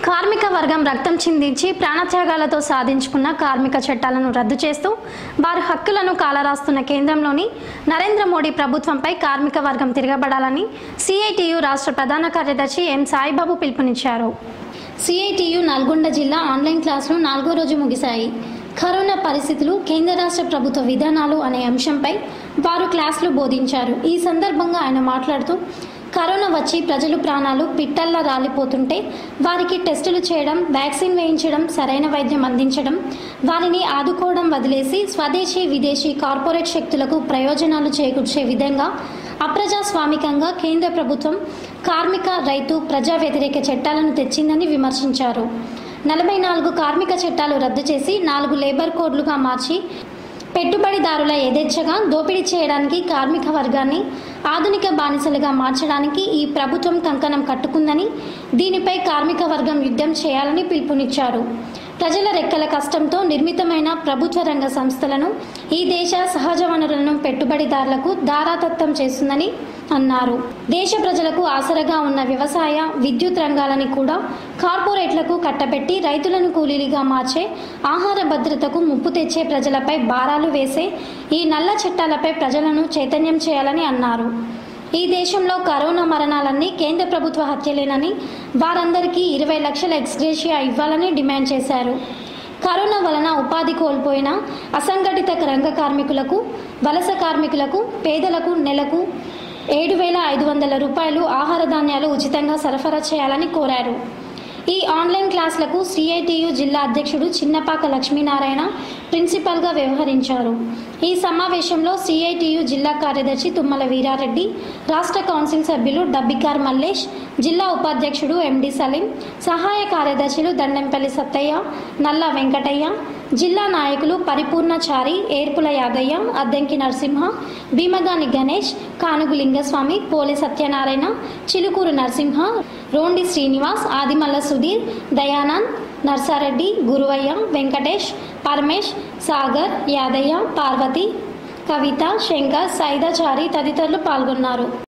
కార్మిక వర్గం రక్తం చిందించి ప్రాణత్యాగాలతో సాధించుకున్న కార్మిక చట్టాలను రద్దు చేస్తూ వారి హక్కులను కాలరాస్తున్న కేంద్రంలోని నరేంద్ర మోడీ ప్రభుత్వంపై కార్మిక వర్గం తిరగబడాలని సిఐటియు రాష్ట్ర ప్రధాన కార్యదర్శి ఎం సాయిబాబు పిలుపునిచ్చారు సిఐటియు నల్గొండ జిల్లా ఆన్లైన్ క్లాసులు నాలుగో రోజు ముగిశాయి కరోనా పరిస్థితులు కేంద్ర రాష్ట్ర ప్రభుత్వ విధానాలు అనే అంశంపై వారు క్లాసులు బోధించారు ఈ సందర్భంగా ఆయన మాట్లాడుతూ కరోనా వచ్చి ప్రజలు ప్రాణాలు పిట్టల్లా రాలిపోతుంటే వారికి టెస్టులు చేయడం వ్యాక్సిన్ వేయించడం సరైన వైద్యం అందించడం వారిని ఆదుకోవడం వదిలేసి స్వదేశీ విదేశీ కార్పొరేట్ శక్తులకు ప్రయోజనాలు చేకూర్చే విధంగా అప్రజాస్వామికంగా కేంద్ర ప్రభుత్వం కార్మిక రైతు ప్రజా వ్యతిరేక చట్టాలను తెచ్చిందని విమర్శించారు నలభై నాలుగు కార్మిక చట్టాలు రద్దు చేసి నాలుగు లేబర్ కోడ్లుగా మార్చి పెట్టుబడిదారుల యథేచ్ఛగా దోపిడీ చేయడానికి కార్మిక వర్గాన్ని ఆధునిక బానిసలుగా మార్చడానికి ఈ ప్రభుత్వం కంకణం కట్టుకుందని దీనిపై కార్మిక వర్గం యుద్ధం చేయాలని పిలుపునిచ్చారు ప్రజల రెక్కల కష్టంతో నిర్మితమైన ప్రభుత్వ రంగ సంస్థలను ఈ దేశ సహజ వనరులను పెట్టుబడిదారులకు దారాదత్తం చేస్తుందని అన్నారు దేశ ప్రజలకు ఆసరగా ఉన్న వ్యవసాయ విద్యుత్ రంగాలని కూడా కార్పొరేట్లకు కట్టబెట్టి రైతులను కూలీలుగా మార్చే ఆహార భద్రతకు ముప్పు తెచ్చే ప్రజలపై భారాలు వేసే ఈ నల్ల చట్టాలపై ప్రజలను చైతన్యం చేయాలని అన్నారు ఈ దేశంలో కరోనా మరణాలన్నీ కేంద్ర ప్రభుత్వ హత్యలేనని వారందరికీ ఇరవై లక్షల ఎక్స్గ్రేషియా ఇవ్వాలని డిమాండ్ చేశారు కరోనా వలన ఉపాధి కోల్పోయిన అసంఘటిత రంగ కార్మికులకు వలస కార్మికులకు పేదలకు నెలకు ఏడు వేల ఐదు వందల రూపాయలు ఆహార ధాన్యాలు ఉచితంగా సరఫరా చేయాలని కోరారు ఈ ఆన్లైన్ క్లాసులకు సిఐటియు జిల్లా అధ్యక్షుడు చిన్నపాక లక్ష్మీనారాయణ ప్రిన్సిపల్గా వ్యవహరించారు ఈ సమావేశంలో సిఐటియు జిల్లా కార్యదర్శి తుమ్మల వీరారెడ్డి రాష్ట్ర కౌన్సిల్ సభ్యులు డబ్బికార్ మల్లేష్ జిల్లా ఉపాధ్యక్షుడు ఎండి సలీం సహాయ కార్యదర్శులు దండెంపల్లి సత్తయ్య నల్ల వెంకటయ్య జిల్లా నాయకులు పరిపూర్ణచారి ఏర్పుల యాదయ్య అద్దంకి నరసింహ భీమగాని గణేష్ కానుగు లింగస్వామి పోలి సత్యనారాయణ చిలుకూరు నరసింహ రోండి శ్రీనివాస్ ఆదిమల్ల సుధీర్ దయానంద్ నర్సారెడ్డి గురువయ్య వెంకటేష్ పరమేష్ సాగర్ యాదయ్య పార్వతి కవిత శంకర్ సైదాచారి తదితరులు పాల్గొన్నారు